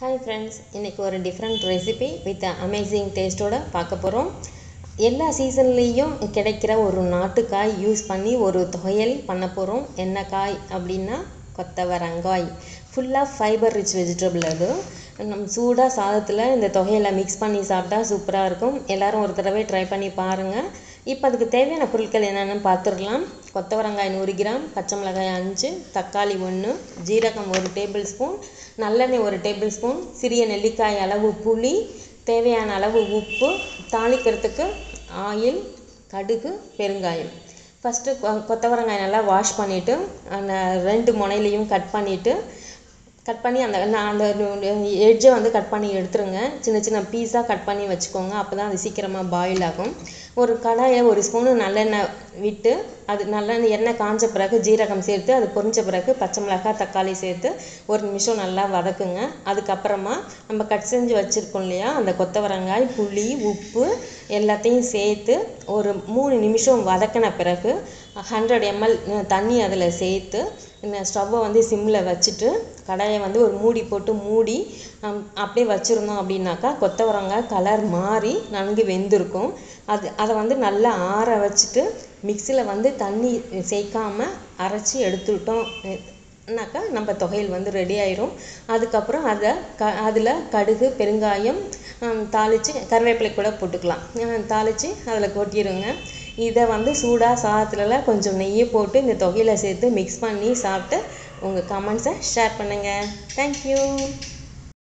hi friends இன்றைக்கி ஒரு different recipe with amazing டேஸ்ட்டோட பார்க்க போகிறோம் எல்லா சீசன்லேயும் கிடைக்கிற ஒரு நாட்டுக்காய் யூஸ் பண்ணி ஒரு துவையல் பண்ண போகிறோம் என்ன காய் அப்படின்னா கொத்தவரங்காய் ஃபுல்லாக ஃபைபர் ரிச் வெஜிடபிள் அது நம்ம சூடாக சாதத்தில் இந்த தொகையில மிக்ஸ் பண்ணி சாப்பிட்டா சூப்பராக இருக்கும் எல்லோரும் ஒரு தடவை ட்ரை பண்ணி பாருங்கள் இப்போ அதுக்கு தேவையான பொருட்கள் என்னென்னு பார்த்துடலாம் கொத்தவரங்காய் நூறு கிராம் பச்சை மிளகாய் அஞ்சு தக்காளி ஒன்று ஜீரகம் ஒரு டேபிள் ஸ்பூன் நல்லெண்ணெய் ஒரு டேபிள் ஸ்பூன் சிறிய நெல்லிக்காய் அளவு புளி தேவையான அளவு உப்பு தாளிக்கிறதுக்கு ஆயில் கடுகு பெருங்காயம் ஃபஸ்ட்டு கொ கொத்தவரங்காய் நல்லா வாஷ் பண்ணிவிட்டு அந்த ரெண்டு முனையிலையும் கட் பண்ணிவிட்டு கட் பண்ணி அந்த நான் அந்த எட்ஜை வந்து கட் பண்ணி எடுத்துருங்க சின்ன சின்ன பீஸாக கட் பண்ணி வச்சுக்கோங்க அப்போ தான் அது சீக்கிரமாக பாயில் ஆகும் ஒரு கடாயை ஒரு ஸ்பூனு நல்லெண்ணெய் விட்டு அது நல்லெண்ணெய் எண்ணெய் காஞ்ச பிறகு ஜீரகம் சேர்த்து அது பொரிஞ்ச பிறகு பச்சை மிளகாய் தக்காளி சேர்த்து ஒரு நிமிஷம் நல்லா வதக்குங்க அதுக்கப்புறமா நம்ம கட் செஞ்சு வச்சுருக்கோம் இல்லையா அந்த கொத்தவரங்காய் புளி உப்பு எல்லாத்தையும் சேர்த்து ஒரு மூணு நிமிஷம் வதக்கின பிறகு ஹண்ட்ரட் எம்எல் தண்ணி அதில் சேர்த்து ஸ்டவ்வை வந்து சிம்மில் வச்சுட்டு கடாயை வந்து ஒரு மூடி போட்டு மூடி அப்படியே வச்சுருந்தோம் அப்படின்னாக்கா கொத்தவரங்காய் கலர் மாறி நன்கு வெந்திருக்கும் அது அதை வந்து நல்லா ஆற வச்சுட்டு மிக்சியில் வந்து தண்ணி சேர்க்காம அரைச்சி எடுத்துக்கிட்டோம் னாக்கா நம்ம தொகையில் வந்து ரெடி ஆயிரும் அதுக்கப்புறம் அதை க அதில் கடுகு பெருங்காயம் தாளித்து கருவேப்பிலை கூட போட்டுக்கலாம் தாளித்து அதில் கொட்டிடுங்க இதை வந்து சூடாக சாதத்துலலாம் கொஞ்சம் நெய்யை போட்டு இந்த தொகையில் சேர்த்து மிக்ஸ் பண்ணி சாப்பிட்டு உங்கள் கமெண்ட்ஸை ஷேர் பண்ணுங்கள் தேங்க்யூ